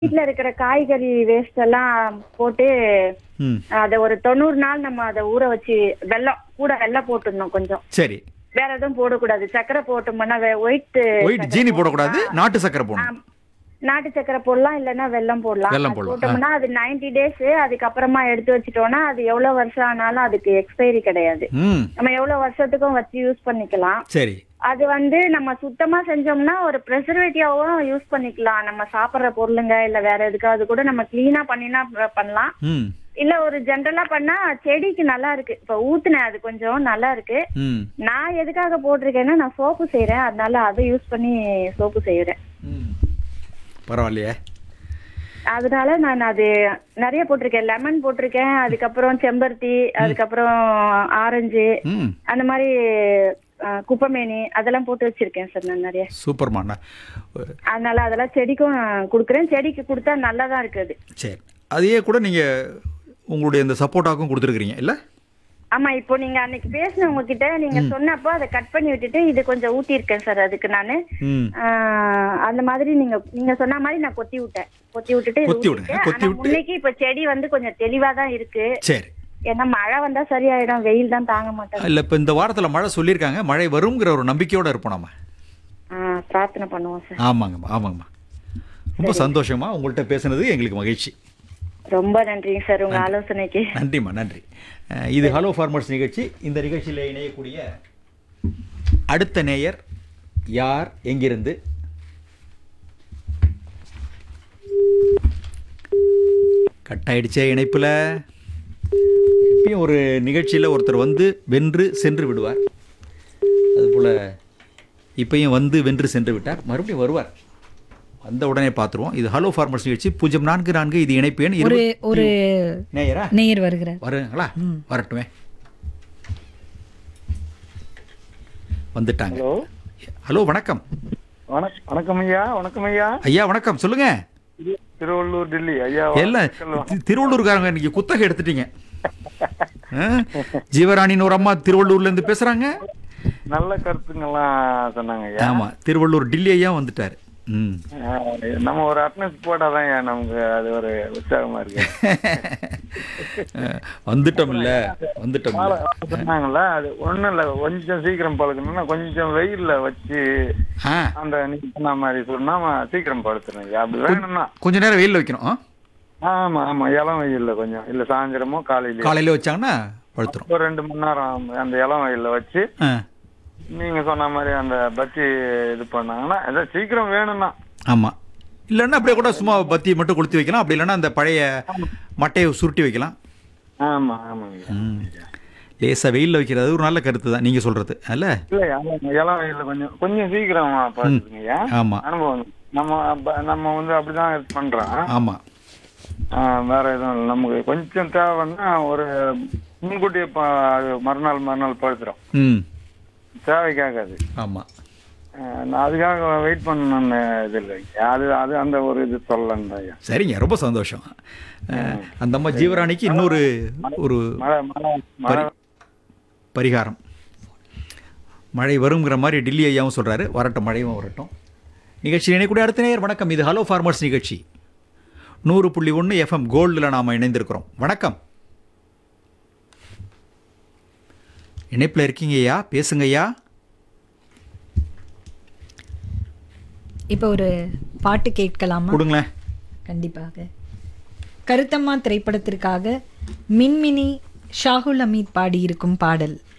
வீட்ல இருக்கிற காய்கறி வேஸ்ட் எல்லாம் போட்டு ம் அத ஒரு தொண்ணூறு நாள் நம்ம அதை ஊற வச்சு வெல்லம் கூட வெல்லம் போட்டுடணும் கொஞ்சம் சரி வேற எதுவும் போடக்கூடாது சக்கரை போட்டோம்னா ஒயிட் ஒயிட் ஜீனி போடக்கூடாது நாட்டு சக்கரை போடணும் நாட்டு சக்கரை போடலாம் இல்லைன்னா வெல்லம் போடலாம் வெல்லம் அது போடலாம், போட்டோம்னா அது 90 டேஸ் அதுக்கப்புறமா எடுத்து வச்சிட்டோம்னா அது எவ்வளவு வருஷம் ஆனாலும் அதுக்கு எக்ஸ்பைரி கிடையாது ம் நம்ம எவ்வளவு வருஷத்துக்கும் வச்சு யூஸ் பண்ணிக்கலாம் சரி அது வந்து நம்ம சுத்தமா செஞ்சோம்னா ஒரு ப்ரெசர்வேட்டிவாவும் யூஸ் பண்ணிக்கலாம் நம்ம சாப்பிடுற பொருளுங்க இல்ல வேற எதுக்காவது கூட நம்ம கிளீனா பண்ணினா ப- பண்ணலாம் ம் இல்ல ஒரு ஜென்ரலா பண்ணா செடிக்கு நல்லா இருக்கு இப்ப ஊத்துனேன் அது கொஞ்சம் நல்லா இருக்கு ம் நான் எதுக்காக போட்டிருக்கேன்னா நான் சோப்பு செய்யறேன் அதனால அதை யூஸ் பண்ணி சோப்பு செய்யறேன் ம் பரவாயில்லையே அதனால நான் அது நிறைய போட்டிருக்கேன் லெமன் போட்டிருக்கேன் அதுக்கப்புறம் செம்பருத்தி அதுக்கப்புறம் ஆரஞ்சு ம் அந்த மாதிரி அஹ், குப்பைமேனி அதெல்லாம் போட்டு வச்சிருக்கேன் சார் நான் நிறைய சூப்பர்மா நான் அதனால அதெல்லாம் செடிக்கும் கொடுக்குறேன் செடிக்கு கொடுத்தா நல்லதா இருக்குது சரி அதையே கூட நீங்கள் உங்களுடைய இந்த சப்போர்ட்டாக்கும் கொடுத்துருக்குறீங்க இல்லை ஆமா இப்போ நீங்க அன்னைக்கு பேசினவங்க கிட்ட நீங்க சொன்னப்போ அதை கட் பண்ணி விட்டுட்டு இது கொஞ்சம் ஊத்தி இருக்கேன் சார் அதுக்கு நானு ம் ஆஹ், அந்த மாதிரி நீங்க நீங்க சொன்ன மாதிரி நான் கொத்தி விட்டேன் கொத்தி விட்டுட்டு இது கொத்தி விடுங்க, ஊத்திட்டேன். கொத்தி ஆனா விட்டு- முன்னைக்கு இப்ப செடி வந்து கொஞ்சம் தெளிவா தான் இருக்கு சரி ஏன்னா மழை வந்தா சரியாயிடும் வெயில் தான் தாங்க மாட்டேன் இல்லை இப்போ இந்த வாரத்தில் மழை சொல்லியிருக்காங்க மழை வருங்கிற ஒரு நம்பிக்கையோடு இருப்போம் நம்ம பிரார்த்தனை பண்ணுவோம் சார் ஆமாங்கம்மா ஆமாங்கம்மா ரொம்ப சந்தோஷமா உங்கள்கிட்ட பேசுனது எங்களுக்கு மகிழ்ச்சி ரொம்ப நன்றிங்க சார் உங்க ஆலோசனைக்கு நன்றிம்மா நன்றி அஹ், இது ஹலோ ஃபார்மர்ஸ் நிகழ்ச்சி இந்த நிகழ்ச்சியில் இணையக்கூடிய அடுத்த நேயர் யார் எங்கிருந்து கட் ஆயிடுச்சே இணைப்புல இப்பயும் ஒரு நிகழ்ச்சியில் ஒருத்தர் வந்து வென்று சென்று விடுவார் அதுபோல் இப்பயும் வந்து வென்று சென்று விட்டார் மறுபடியும் வருவார் வந்த உடனே பார்த்துருவோம் இது ஹலோ ஃபார்மர்ஸ் நிகழ்ச்சி பூஜ்ஜியம் நான்கு நான்கு இது இணைப்பு எண் ஒரு இருபத்தி- ஒரு நேயரா நேயர் வருகிறார் வருங்களா வரட்டுமே வந்துட்டாங்க ஹலோ ஹலோ வணக்கம் வணக்கம் வணக்கம் ஐயா வணக்கம் ஐயா ஐயா வணக்கம் சொல்லுங்க திரு- திருவள்ளூர் டெல்லி ஐயா எல்லாம் தி- திருவள்ளூர்காரங்க இன்னைக்கு குத்தகை எடுத்துட்டீங்க ஆ? ஜீவராணின்னு ஒரு அம்மா திருவள்ளூர்ல இருந்து பேசுறாங்க நல்ல கருத்துங்கெல்லாம் சொன்னாங்க ஐயா ஆமா திருவள்ளூர் டில்லி ஐயா வந்துட்டாரு ம் ஆஹ், நம்ம ஒரு அட்னஸ் போட்டாதான் ஐயா நமக்கு அது ஒரு உற்சாகமா இருக்கு வந்துட்டோம் இல்ல வந்துட்டோம் இல்ல சொன்னாங்கல்ல அது ஒண்ணும் இல்ல கொஞ்சம் சீக்கிரம் பழுக்கணும்னா கொஞ்சம் வெயில்ல வச்சு ஆ அந்த நீங்க சொன்ன மாதிரி சொன்னா சீக்கிரம் பழுத்துரும் ஐயா அப்படி வேணும்னா கொஞ்ச நேரம் வெயில்ல வைக்கணும் ஆ? ஆமா ஆமா இளம் வெயில்ல கொஞ்சம் இல்ல சாயந்தரமோ காலையிலயோ காலையில வச்சாங்கன்னா பழுத்துரும் ஒரு ரெண்டு மணி நேரம் அந்த இளம் வெயில்ல வச்சு ஆ நீங்க சொன்ன மாதிரி அந்த பத்தி இது பண்ணாங்கன்னா ஏதோ சீக்கிரம் வேணும்னா ஆமா இல்லைன்னா அப்படியே கூட சும்மா பத்தி மட்டும் கொளுத்தி வைக்கலாம் அப்படி இல்லைன்னா அந்த பழைய மட்டையை சுருட்டி வைக்கலாம் ஆமா ஆமாங்க ம். லேசா வெயில்ல வைக்கிறது ஒரு நல்ல கருத்து தான் நீங்க சொல்றது அல்ல இல்ல ஆமாங்க இளம் வெயில்ல கொஞ்சம் கொஞ்சம் சீக்கிரம் பாத்துக்கங்க ஆமா அனுபவம் நம்ம அப்ப- நம்ம வந்து அப்படிதான் இது பண்றோம் ஆமா ஆ, வேற எதுவும் இல்லை நமக்கு கொஞ்சம் தேவைன்னா ஒரு முன்கூட்டியே ப- அது மறுநாள் மறுநாள் பழுத்துரும் ம் தேவைக்காகாது ஆமா ஆ, நான் அதுக்காக வெயிட் பண்ணணும்னு இது இல்லைங்க அது அது அந்த ஒரு இது சொல்லலாம் ஐயா சரிங்க ரொம்ப சந்தோஷம் அஹ், அந்த அம்மா ஜீவராணிக்கு இன்னொரு ஒரு மழை மழை மழை பரிகாரம் மழை வருங்கிற மாதிரி டில்லி ஐயாவும் சொல்றாரு வரட்டும் மழையும் வரட்டும் நிகழ்ச்சி இணைக்கூடிய அடுத்த நேயர் வணக்கம் இது ஹலோ ஃபார்மர்ஸ் நிகழ்ச்சி நூறு புள்ளி ஒன்று எஃப்எம் கோல்டில் நாம் இணைந்திருக்கிறோம் வணக்கம் இணைப்பில் இருக்கீங்க ஐயா பேசுங்க ஐயா இப்போ ஒரு பாட்டு கேட்கலாமா கொடுங்களேன் கண்டிப்பாக கருத்தம்மா திரைப்படத்திற்காக மின்மினி ஷாகுல் அமீத் பாடியிருக்கும் பாடல்